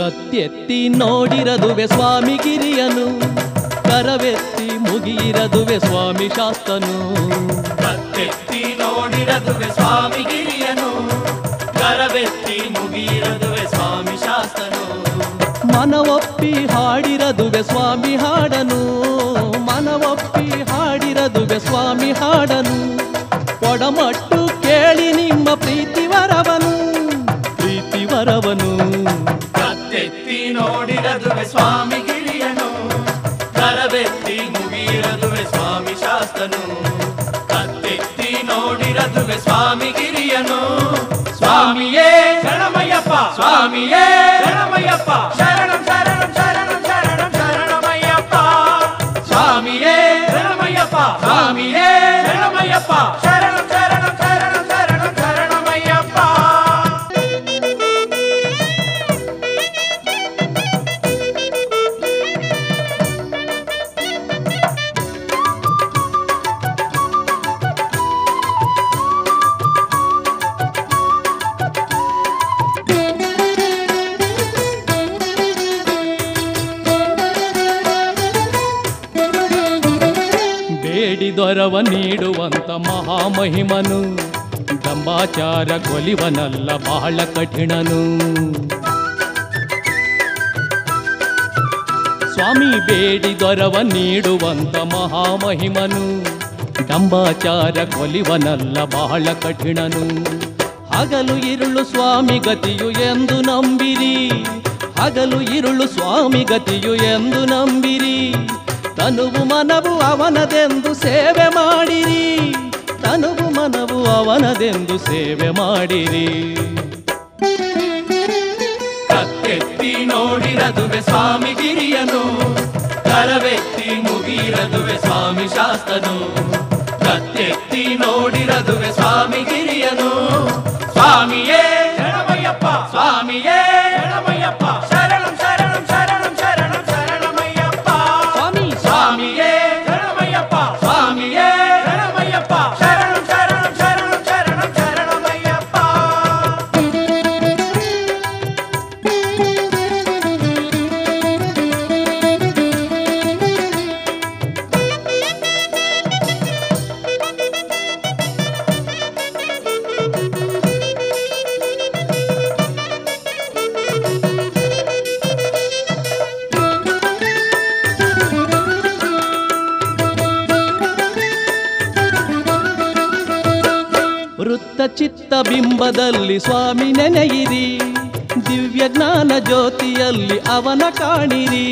ಕತ್ತೆತ್ತಿ ನೋಡಿರದುವೆ ಸ್ವಾಮಿ ಗಿರಿಯನು ಕರವೆತ್ತಿ ಮುಗಿಯಿರದುವೆ ಸ್ವಾಮಿ ಶಾಸ್ತನು ಕತ್ತೆತ್ತಿ ನೋಡಿರದುವೆ ಸ್ವಾಮಿ ಗಿರಿಯನು ಕರವೆತ್ತಿ ಮುಗಿಯಿರದುವೆ ಸ್ವಾಮಿ ಶಾಸ್ತನು ಮನವೊಪ್ಪಿ ಹಾಡಿರದುವೆ ಸ್ವಾಮಿ ಹಾಡನು ಮನವೊಪ್ಪಿ ಹಾಡಿರದುವೆ ಸ್ವಾಮಿ ಹಾಡನು ಕೊಡಮಟ್ಟು ಕೇಳಿ ನಿಮ್ಮ ಪ್ರೀತಿ ವರವನು ಪ್ರೀತಿ ವರವನು ಕತ್ತೆತ್ತಿ ನೋಡಿರದುವೆ ಸ್ವಾಮಿ ಗಿರಿಯನು ಕರವೆತ್ತಿ ಮುಗಿಯಿರದುವೆ ಸ್ವಾಮಿ ಶಾಸ್ತನು ಕತ್ತೆತ್ತಿ ನೋಡಿರದುವೆ ಸ್ವಾಮಿ ಗಿರಿಯನು ಸ್ವಾಮಿಯೇ ಶರಣಮಯ್ಯಪ್ಪ ಸ್ವಾಮಿಯೇ ಶರಣಮಯ್ಯಪ್ಪ ಶರಣಂ ಶರಣಂ ಶರಣಂ ಶರಣಂ ಶರಣಮಯ್ಯಪ್ಪ ಸ್ವಾಮಿಯೇ ಶರಣಮಯ್ಯಪ್ಪ ಸ್ವಾಮಿಯೇ ಶರಣಮಯ್ಯಪ್ಪ ಶರಣಂ ಶರಣಂ ಶರಣಂ ಶರಣಂ ಶರಣಮಯ್ಯಪ್ಪ ಬೇಡಿದೊರವ ನೀಡುವಂತ ಮಹಾಮಹಿಮನು ದಂಬಾಚಾರ ಕೊಲಿವನಲ್ಲ ಬಹಳ ಕಠಿಣನು ಸ್ವಾಮಿ ಬೇಡಿದೊರವ ನೀಡುವಂತ ಮಹಾಮಹಿಮನು ದಂಬಾಚಾರ ಕೊಲಿವನಲ್ಲ ಬಹಳ ಕಠಿಣನು ಹಗಲು ಇರುಳು ಸ್ವಾಮಿ ಗತಿಯು ಎಂದು ನಂಬಿರಿ ಹಗಲು ಇರುಳು ಸ್ವಾಮಿ ಗತಿಯು ಎಂದು ನಂಬಿರಿ ತನುವು ಮನವು ಅವನದೆಂದು ಸೇವೆ ಮಾಡಿರಿ ತನುವು ಮನವು ಅವನದೆಂದು ಸೇವೆ ಮಾಡಿರಿ ಕತ್ತೆತ್ತಿ ನೋಡಿರದುವೆ ಸ್ವಾಮಿ ಗಿರಿಯನು ಕರವೆತ್ತಿ ಮುಗಿರದುವೆ ಸ್ವಾಮಿ ಶಾಸ್ತನು ಕತ್ತೆತ್ತಿ ನೋಡಿರದುವೆ ಸ್ವಾಮಿ ಗಿರಿಯನು ಸ್ವಾಮಿಯೇ ಶರಣಮಯ್ಯಪ್ಪ ಸ್ವಾಮಿಯೇ ಶರಣಮಯ್ಯಪ್ಪ ಶರಣಂ ಶರಣಂ ಶರಣಂ ಶರಣಂ ಶರಣಮಯ್ಯಪ್ಪ ಸ್ವಾಮಿ ಸ್ವಾಮಿಯೇ ಶರಣಮಯ್ಯಪ್ಪ ಸ್ವಾಮಿಯೇ ಶರಣಮಯ್ಯಪ್ಪ ಶರಣಂ ಶರಣಂ ಶರಣಂ ಶರಣಂ ಶರಣಮಯ್ಯಪ್ಪ ವೃತ್ತ ಚಿತ್ತ ಬಿಂಬದಲ್ಲಿ ಸ್ವಾಮಿ ನೆನೆಯಿರಿ ದಿವ್ಯ ಜ್ಞಾನ ಜ್ಯೋತಿಯಲ್ಲಿ ಅವನ ಕಾಣಿರಿ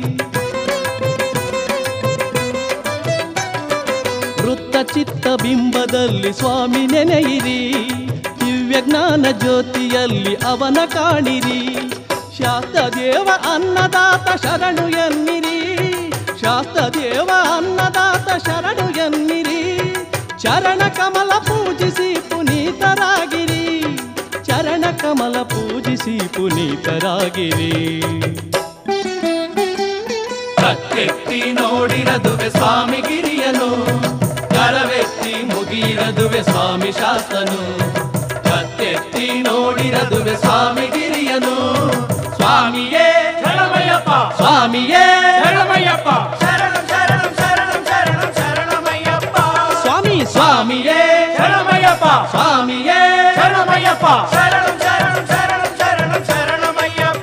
ವೃತ್ತ ಚಿತ್ತ ಬಿಂಬದಲ್ಲಿ ಸ್ವಾಮಿ ನೆನೆಯಿರಿ ದಿವ್ಯ ಜ್ಞಾನ ಜ್ಯೋತಿಯಲ್ಲಿ ಅವನ ಕಾಣಿರಿ ಶಾಸ್ತ್ರದೇವ ಅನ್ನದಾತ ಶರಣು ಎನ್ನಿರಿ ಶಾಸ್ತ್ರದೇವ ಅನ್ನದಾತ ಶರಣು ಎನ್ನಿರಿ ಚರಣ ಕಮಲ ಪೂಜಿಸಿ ಪುನೀತರಾಗಿರಿ ಚರಣ ಕಮಲ ಪೂಜಿಸಿ ಪುನೀತರಾಗಿರಿ ಕತ್ತೆತ್ತಿ ನೋಡಿರದುವೆ ಸ್ವಾಮಿ ಗಿರಿಯನು ಕರವೆತ್ತಿ ಮುಗಿರದುವೆ ಸ್ವಾಮಿ ಶಾಸ್ತನು ಕತ್ತೆತ್ತಿ ನೋಡಿರದುವೆ ಸ್ವಾಮಿ ಗಿರಿಯನು ಸ್ವಾಮಿಯೇ ಶರಣಮಯ್ಯಪ್ಪ ಸ್ವಾಮಿಯೇ ಶರಣಮಯ್ಯಪ್ಪ ಶರಣಂ ಶರಣಂ ಶರಣಂ ಶರಣಂ ಶರಣಮಯ್ಯಪ್ಪ ಸ್ವಾಮಿ ಸ್ವಾಮಿಯೇ ಶರಣಮಯ್ಯಪ್ಪ ಸ್ವಾಮಿಯೇ ಶರಣಮಯ್ಯಪ್ಪ ಶರಣಂ ಶರಣಂ ಶರಣಂ ಶರಣಂ ಶರಣಮಯ್ಯಪ್ಪ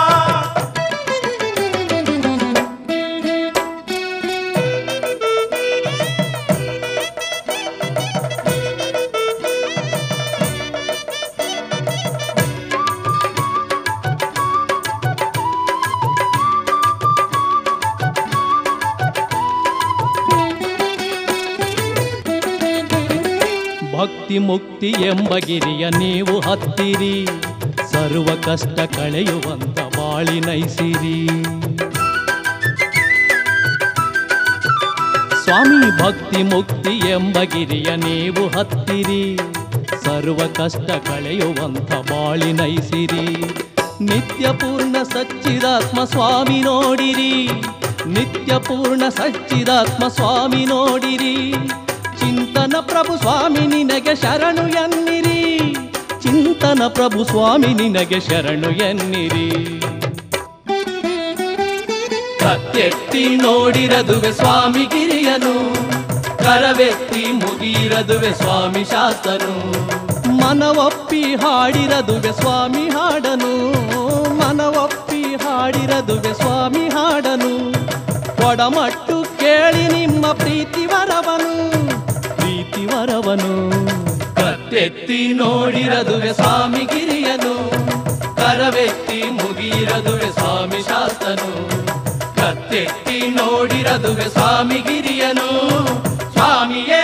ಭಕ್ತಿ ಮುಕ್ತಿ ಎಂಬ ಗಿರಿಯ ನೀವು ಹತ್ತಿರಿ ಸರ್ವ ಕಷ್ಟ ಕಳೆಯುವಂತ ಬಾಳಿ ನೈಸಿರಿ ಸ್ವಾಮಿ ಭಕ್ತಿ ಮುಕ್ತಿ ಎಂಬ ಗಿರಿಯ ನೀವು ಹತ್ತಿರಿ ಸರ್ವ ಕಷ್ಟ ಕಳೆಯುವಂತ ಬಾಳಿ ನೈಸಿರಿ ನಿತ್ಯ ಪೂರ್ಣ ಸಚ್ಚಿದಾತ್ಮ ಸ್ವಾಮಿ ನೋಡಿರಿ ನಿತ್ಯ ಪೂರ್ಣ ಸಚ್ಚಿದಾತ್ಮ ಸ್ವಾಮಿ ನೋಡಿರಿ ಚಿಂತನ ಪ್ರಭು ಸ್ವಾಮಿ ನಿನಗೆ ಶರಣು ಎನ್ನಿರಿ ಚಿಂತನ ಪ್ರಭು ಸ್ವಾಮಿ ನಿನಗೆ ಶರಣು ಎನ್ನಿರಿ ಕತ್ತೆತ್ತಿ ನೋಡಿರದುವೆ ಸ್ವಾಮಿ ಗಿರಿಯನು ಕರವೆತ್ತಿ ಮುಗಿರದುವೆ ಸ್ವಾಮಿ ಶಾಸ್ತನು ಮನವೊಪ್ಪಿ ಹಾಡಿರದುವೆ ಸ್ವಾಮಿ ಹಾಡನು ಮನವೊಪ್ಪಿ ಹಾಡಿರದುವೆ ಸ್ವಾಮಿ ಹಾಡನು ಕೊಡಮಟ್ಟು ಕೇಳಿ ನಿಮ್ಮ ಪ್ರೀತಿ ವರವನು ಪ್ರೀತಿ ವರವನು ಕತ್ತೆತ್ತಿ ನೋಡಿರದುವೆ ಸ್ವಾಮಿ ಗಿರಿಯನು ಕರವೆತ್ತಿ ಮುಗಿರದುವೆ ಸ್ವಾಮಿ ಶಾಸ್ತನು ಕತ್ತೆತ್ತಿ ನೋಡಿರದುವೆ ಸ್ವಾಮಿ ಗಿರಿಯನು ಸ್ವಾಮಿಯೇ